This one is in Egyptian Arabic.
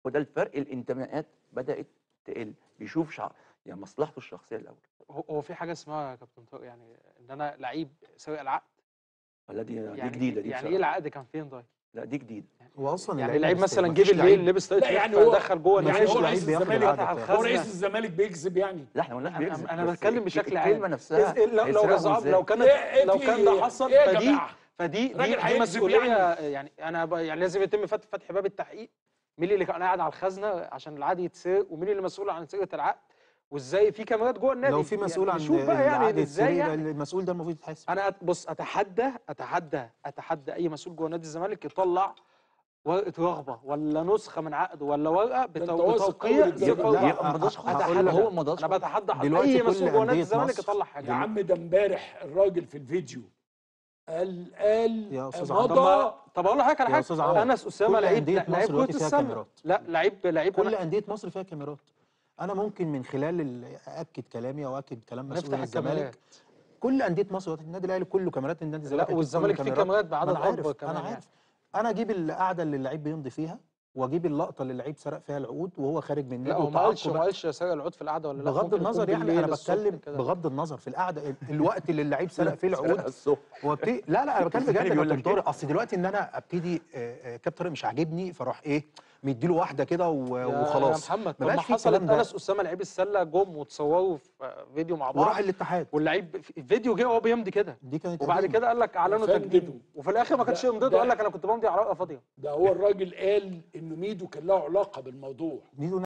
وده الفرق الانتماءات بدات تقل بيشوف شع... يعني مصلحته الشخصيه الاول هو هو في حاجه اسمها يا كابتن طارق يعني ان انا لعيب سارق العقد ولا دي يعني دي جديده دي يعني بصراحة. ايه العقد كان فين طيب؟ لا دي جديده هو اصلا يعني اللعيب اللعيب ما مثلا بيستلم. جه مفيش بالليل لعيب- لبس لا طريقه يعني لعب هو فدخل جوه يعني مفيش هو النادي رئيس لعيب بياخد الزمالك العقد فتح بتاعه. هو رئيس الخزنه الزمالك بيكذب يعني لا احنا ما قلناش أنا- بيكذب أنا بس بتكلم الك- بشكل الكلمه عام. نفسها إز- لو لو هيسرقوا رزعب إزاي؟ لو كانت إيه- إيه لو في كان ده إيه؟ حصل إيه يا فدي جماعة؟ فدي دي, الراجل دي هيكذب مسؤوليه يعني؟ يعني انا ب- يعني لازم يتم فتح فتح باب التحقيق مين اللي كان قاعد على الخزنه عشان العقد يتسرق ومين اللي مسؤول عن سرقه العقد وازاي في كاميرات جوه النادي لو في مسؤول يعني عن نشوف بقى يعني العقد ازاي السري يعني ده المسؤول ده المفروض يتحاسب انا أت- بص اتحدى اتحدى اتحدى اي مسؤول جوه نادي الزمالك يطلع ورقه رغبه ولا نسخه من عقد ولا ورقه ده بتو- أنت واثق بتوقيع أوي صفر بالجدع. ورقة. يبقى ما مضاش هقول حاجه لك- هو ما مضاش انا بتحدى دلوقتي اي كل مسؤول جوه نادي أندية الزمالك مصر- يطلع يا حاجه عم ده امبارح الراجل في الفيديو قال قال يا أستاذ طب عمرو. ما مضى طب اقول لحضرتك على يا حاجه أستاذ عمرو، انس اسامه كل لعيب أندية لعيب مصر كره دلوقتي فيها السله كاميرات. لا لعيب لعيب كل أنا- انديه مصر فيها كاميرات انا ممكن من خلال ال- ااكد كلامي او اكد كلام مسؤول نفتح الزمالك الكاميرات كل انديه مصر دلوقتي النادي الاهلي كله كاميرات النادي الزمالك أكيد كله والزمالك فيه كاميرات بعدد ما أنا عارف أكبر كمان انا يعني. عارف انا اجيب القعده اللي اللعيب بيمضي فيها واجيب اللقطه اللي اللعيب سرق فيها العقود وهو خارج من النادي لا هو ما قالش وتعاقب ما قالش سرق العود في القعده ولا لا بغض ممكن يكون النظر يعني بالليل انا الصبح بتكلم كده. بغض النظر في القعده ال- الوقت اللي اللعيب سرق فيه سرقها العقود الصبح وابتدي لا لا انا بتكلم الثاني بجد بيقول يا لك كابتن طارق اصل دلوقتي ان انا ابتدي آه، آه، كابتن طارق مش عاجبني فاروح ايه مديله واحده كده و- يا- وخلاص يا محمد ما طب ما بقاش في حصلت الكلام ده انس اسامه لعيب السله جم وتصوروا في فيديو مع بعض وراح الاتحاد واللعيب في- فيديو جه وهو بيمضي كده دي كانت وبعد قديمة. كده قال لك اعلنوا يا فندم، تجديده وفي الاخر ما كانش ده- يمضي ده- وقال لك انا كنت بمضي على ورقه فاضيه ده هو الراجل قال انه ميدو كان له علاقه بالموضوع ميدو